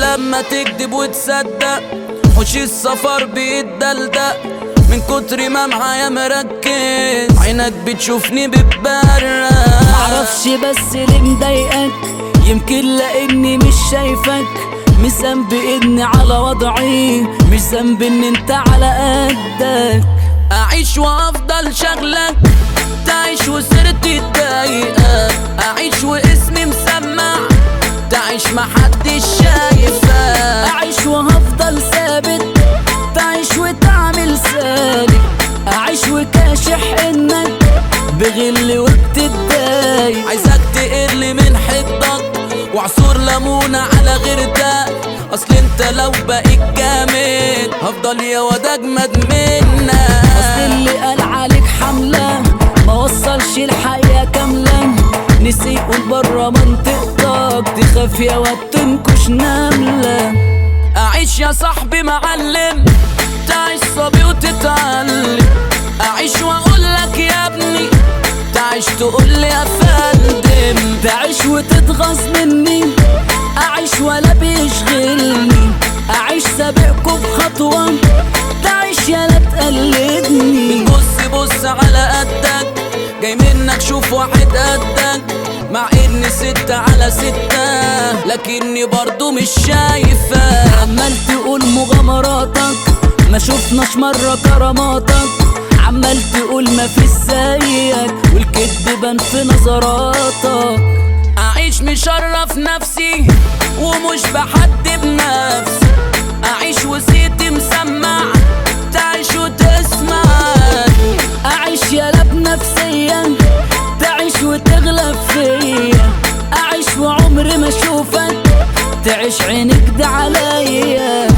لما تكذب وتصدق وش السفر بيتدلدق من كتر ما معايا مركز عينك بتشوفني بتبرق معرفش بس ليه مضايقك يمكن لاني مش شايفك مش ذنب اني على وضعي مش ذنب ان انت على قدك اعيش وافضل شغلك تعيش وسيرتي تضايقك اعيش واسمي مسمع تعيش محدش شايفك اعيش وهفضل ثابت تعيش وتعمل سالك اعيش وكاشح انك بغل وبتتضايق عايزك تقل من حدك وعصور ليمونة على غيرتك اصل انت لو بقيت جامد هفضل يا واد اجمد منك اصل اللي قال عليك حملة ما وصلش الحقيقة كاملة نسي يقول برا منطقتك تخاف يا واد تنكش نملة اعيش يا صاحبي معلم تعيش صبي وتتعلم اعيش واقول لك يا ابني تعيش تقول لي يا فندم تعيش وتتغص مني أعيش ولا بيشغلني أعيش سابقكوا بخطوة تعيش يا لا تقلدني بص بص على قدك جاي منك شوف واحد قدك مع اني ستة على ستة لكني برضو مش شايفك عمال تقول مغامراتك ما شفناش مرة كراماتك عمال تقول ما في زيك والكدب بان في نظراتك اعيش مشرف نفسي ومش بحد بنفسي اعيش وسيتي مسمع تعيش وتسمع أعيش يا لا بنفسيا تعيش وتغلب فيا أعيش وعمري ما أشوفك تعيش عينك ده عليا